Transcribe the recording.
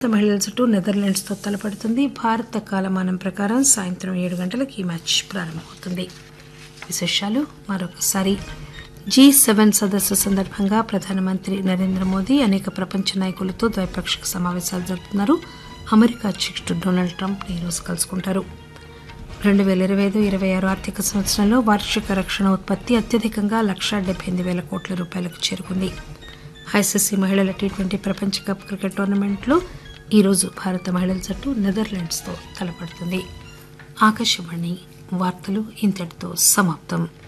భారత మహిళల జట్టు నెదర్లాండ్స్ తో తలపడుతుంది భారత కాలమానం ప్రకారం సాయంత్రం ఏడు గంటలకు ఈ మ్యాచ్ ప్రారంభమవుతుంది విశేషాలు మరొకసారి జీ సెవెన్ సదస్సు సందర్భంగా ప్రధానమంత్రి నరేంద్ర మోదీ అనేక ప్రపంచ నాయకులతో ద్వైపాక్షిక సమావేశాలు జరుపుతున్నారు అమెరికా అధ్యక్షుడు డొనాల్డ్ ట్రంప్ ఈ రోజు కలుసుకుంటారు రెండు వేల ఇరవై ఐదు ఇరవై ఆరు ఆర్థిక సంవత్సరంలో వార్షిక రక్షణ ఉత్పత్తి అత్యధికంగా లక్షా డెబ్బై ఎనిమిది వేల కోట్ల రూపాయలకు చేరుకుంది ఐసీసీ మహిళల టీ ట్వంటీ ప్రపంచ కప్ క్రికెట్ టోర్నమెంట్లో ఈరోజు భారత మహిళల జట్టు నెదర్లాండ్స్తో తలపడుతుంది ఆకాశవాణి వార్తలు ఇంతటితో సమాప్తం